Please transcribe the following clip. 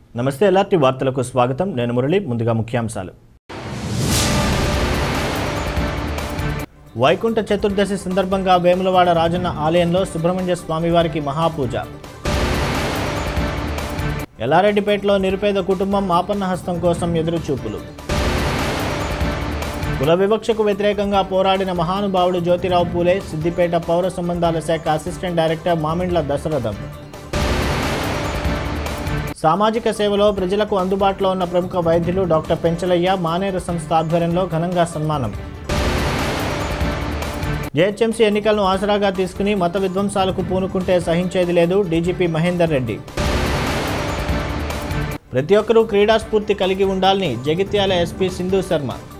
నమస్తే ఎల్ఆర్టీ వార్తలకు స్వాగతం నేను మురళి ముందుగా ముఖ్యాంశాలు వైకుంఠ చతుర్దశి సందర్భంగా వేములవాడ రాజన్న ఆలయంలో సుబ్రహ్మణ్య స్వామివారికి మహాపూజ ఎల్లారెడ్డిపేటలో నిరుపేద కుటుంబం ఆపన్న హస్తం కోసం ఎదురుచూపులు కుల వివక్షకు వ్యతిరేకంగా పోరాడిన మహానుభావుడు జ్యోతిరావు పూలే సిద్దిపేట పౌర సంబంధాల శాఖ అసిస్టెంట్ డైరెక్టర్ మామిండ్ల దశరథం సామాజిక సేవలో ప్రజలకు అందుబాటులో ఉన్న ప్రముఖ వైద్యులు డాక్టర్ పెంచలయ్య మానేరు సంస్థ ఆధ్వర్యంలో ఘనంగా సన్మానం జేహెచ్ఎంసీ ఎన్నికలను ఆసరాగా తీసుకుని మత విధ్వంసాలకు పూనుకుంటే సహించేది లేదు డీజీపీ మహేందర్ రెడ్డి ప్రతి ఒక్కరూ క్రీడా స్ఫూర్తి కలిగి ఉండాలని జగిత్యాల ఎస్పీ సింధు శర్మ